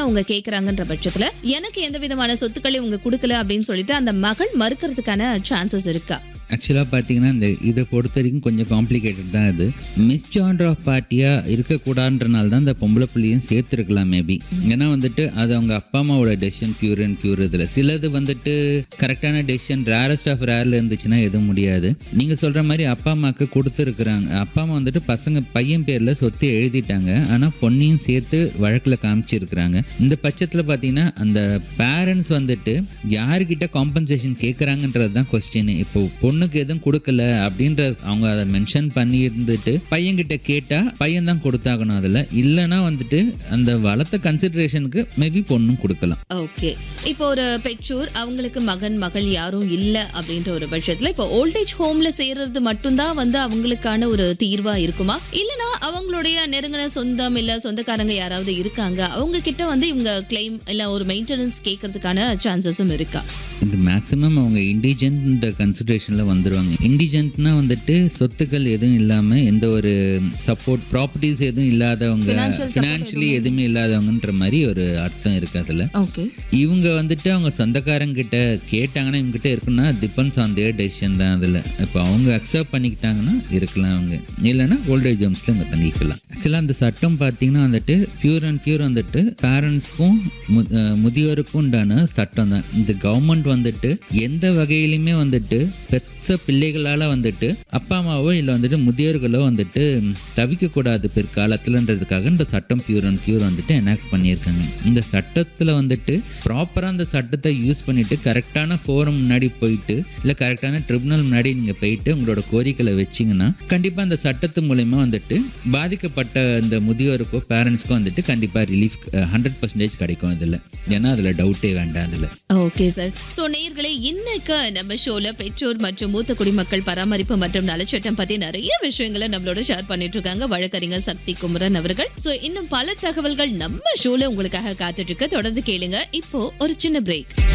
அவங்க கேக்குறாங்கன்ற பட்சத்துல எனக்கு எந்த விதமான சொத்துக்களை உங்க கொடுக்கல அப்படின்னு சொல்லிட்டு அந்த மகள் மறுக்கிறதுக்கான சான்சஸ் இருக்கா ஆக்சுவலாக பார்த்தீங்கன்னா இந்த இதை பொறுத்த வரைக்கும் கொஞ்சம் காம்ப்ளிகேட்டட் தான் இது மிஸ் ஜான்டர் ஆஃப் பார்ட்டியாக இருக்கக்கூடாதுன்றனால தான் இந்த பொம்பளை புள்ளியும் சேர்த்துருக்கலாம் மேபி ஏன்னா வந்துட்டு அது அவங்க அப்பா அம்மாவோட டெசிஷன் பியூர் அண்ட் பியூர் இதில் சிலது வந்துட்டு கரெக்டான டெசிஷன் ரேரஸ்ட் ஆஃப் ரேரில் இருந்துச்சுன்னா எதுவும் முடியாது நீங்கள் சொல்கிற மாதிரி அப்பா அம்மாவுக்கு கொடுத்துருக்குறாங்க அப்பா அம்மா வந்துட்டு பசங்க பையன் பேரில் சொத்து எழுதிட்டாங்க ஆனால் பொண்ணையும் சேர்த்து வழக்கில் காமிச்சிருக்கிறாங்க இந்த பட்சத்தில் பார்த்தீங்கன்னா அந்த பேரண்ட்ஸ் வந்துட்டு யாருக்கிட்ட காம்பன்சேஷன் கேட்குறாங்கன்றது தான் கொஸ்டின் இப்போ பொண்ணுக்கு எதுவும் கொடுக்கல அப்படின்ற அவங்க அதை மென்ஷன் பண்ணி இருந்துட்டு பையன்கிட்ட கேட்டா பையன் தான் கொடுத்தாகணும் அதில் இல்லைன்னா வந்துட்டு அந்த வளர்த்த கன்சிடரேஷனுக்கு மேபி பொண்ணும் கொடுக்கலாம் ஓகே இப்போ ஒரு பெற்றோர் அவங்களுக்கு மகன் மகள் யாரும் இல்ல அப்படின்ற ஒரு பட்சத்துல இப்போ ஓல்டேஜ் ஹோம்ல சேர்றது மட்டும்தான் வந்து அவங்களுக்கான ஒரு தீர்வா இருக்குமா இல்லனா அவங்களுடைய நெருங்கின சொந்தம் இல்ல சொந்தக்காரங்க யாராவது இருக்காங்க அவங்க கிட்ட வந்து இவங்க கிளைம் இல்ல ஒரு மெயின்டெனன்ஸ் கேட்கறதுக்கான சான்சஸும் இருக்கா இது மேக்ஸிமம் அவங்க இண்டிஜென்ட் கன்சிடரேஷனில் வந்துடுவாங்க இண்டிஜென்ட்னா வந்துட்டு சொத்துக்கள் எதுவும் இல்லாமல் எந்த ஒரு சப்போர்ட் ப்ராப்பர்ட்டிஸ் எதுவும் இல்லாதவங்க Financial support ஃபினான்ஷியலி எதுவுமே இல்லாதவங்கன்ற மாதிரி ஒரு அர்த்தம் இருக்கு அதில் ஓகே இவங்க வந்துட்டு அவங்க சொந்தக்காரங்க கிட்ட கேட்டாங்கன்னா இவங்ககிட்ட இருக்குன்னா டிபெண்ட்ஸ் ஆன் தேர் டெசிஷன் தான் அதில் இப்போ அவங்க அக்செப்ட் பண்ணிக்கிட்டாங்கன்னா இருக்கலாம் அவங்க இல்லைன்னா ஓல்டேஜ் ஹோம்ஸில் இங்கே தங்கிக்கலாம் ஆக்சுவலாக அந்த சட்டம் பார்த்தீங்கன்னா வந்துட்டு பியூர் அண்ட் பியூர் வந்துட்டு பேரண்ட்ஸ்க்கும் முதியோருக்கும் உண்டான சட்டம் தான் இந்த கவர்மெண்ட் வந்துட்டு எந்த வகையிலுமே வந்துட்டு பெத்த பிள்ளைகளால் வந்துட்டு அப்பா அம்மாவோ இல்லை வந்துட்டு முதியோர்களோ வந்துட்டு தவிக்கக்கூடாது பிற்காலத்துலன்றதுக்காக இந்த சட்டம் பியூர் அண்ட் பியூர் வந்துட்டு எனாக்ட் பண்ணியிருக்காங்க இந்த சட்டத்தில் வந்துட்டு ப்ராப்பராக அந்த சட்டத்தை யூஸ் பண்ணிட்டு கரெக்டான ஃபோரம் முன்னாடி போயிட்டு இல்லை கரெக்டான ட்ரிபுனல் முன்னாடி நீங்கள் போயிட்டு உங்களோட கோரிக்கைகளை வச்சிங்கன்னா கண்டிப்பாக அந்த சட்டத்து மூலயமா வந்துட்டு பாதிக்கப்பட்ட இந்த முதியோருக்கோ பேரண்ட்ஸ்க்கோ வந்துட்டு கண்டிப்பாக ரிலீஃப் ஹண்ட்ரட் பர்சன்டேஜ் கிடைக்கும் அதில் ஏன்னா அதில் டவுட்டே வேண்டாம் அதில் ஓகே சார் சோ நேயர்களே இன்னைக்கு நம்ம ஷோல பெற்றோர் மற்றும் மூத்த குடிமக்கள் பராமரிப்பு மற்றும் நலச்சட்டம் பத்தி நிறைய விஷயங்களை நம்மளோட ஷேர் பண்ணிட்டு இருக்காங்க வழக்கறிஞர் சக்தி குமரன் அவர்கள் சோ இன்னும் பல தகவல்கள் நம்ம ஷோல உங்களுக்காக காத்துட்டு இருக்கு தொடர்ந்து கேளுங்க இப்போ ஒரு சின்ன பிரேக்